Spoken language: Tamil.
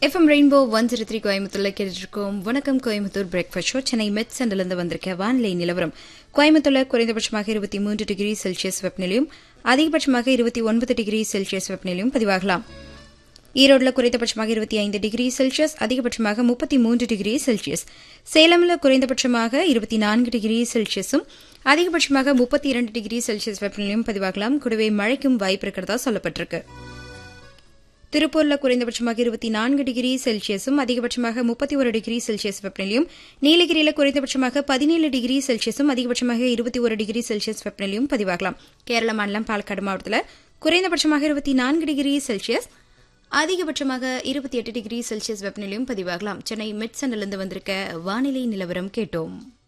FM rainbow one zero three கோயம்புத்தூர்ல கேட்டுருக்கோம் வணக்கம் கோயம்புத்தூர் பிரேக்ஃபாஸ்ட் ஷோ சென்னை மெட் சென்டர்லேருந்து வந்திருக்க வானிலை நிலவரம் கோயம்புத்தூர்ல குறைந்தபட்சமாக இருபத்தி மூன்று டிகிரி செல்சியஸ் வெப்பநிலையும் அதிகபட்சமாக இருபத்தி ஒன்பது டிகிரி செல்சியஸ் வெப்பநிலையும் பதிவாகலாம் ஈரோடுல குறைந்தபட்சமாக இருபத்தி ஐந்து டிகிரி செல்சியஸ் அதிகபட்சமாக முப்பத்தி மூன்று டிகிரி செல்சியஸ் சேலம்ல குறைந்தபட்சமாக இருபத்தி நான்கு டிகிரி செல்சியஸும் அதிகபட்சமாக முப்பத்தி இரண்டு டிகிரி செல்சியஸ் வெப்பநிலையும் பதிவாகலாம் கூடவே மழைக்கும் வாய்ப்பு இருக்கிறதா சொல்லப்பட்டிருக்கு திருப்பூர்ல குறைந்தபட்சமாக இருபத்தி நான்கு டிகிரி செல்சியஸும் அதிகபட்சமாக முப்பத்தி ஒரு டிகிரி செல்சியஸ் வெப்பநிலையும் நீலகிரியில குறைந்தபட்சமாக பதினேழு டிகிரி செல்சியஸும் அதிகபட்சமாக இருபத்தி ஒரு டிகிரி செல்சியஸ் வெப்பநிலையும் பதிவாகலாம் கேரள மாநிலம் பாலக்காடு மாவட்டத்தில் குறைந்தபட்சமாக இருபத்தி நான்கு டிகிரி செல்சியஸ் அதிகபட்சமாக இருபத்தி எட்டு டிகிரி செல்சியஸ் வெப்பநிலையும் பதிவாகலாம் சென்னை மிட் சென்னிலிருந்து வந்திருக்க வானிலை நிலவரம் கேட்டோம்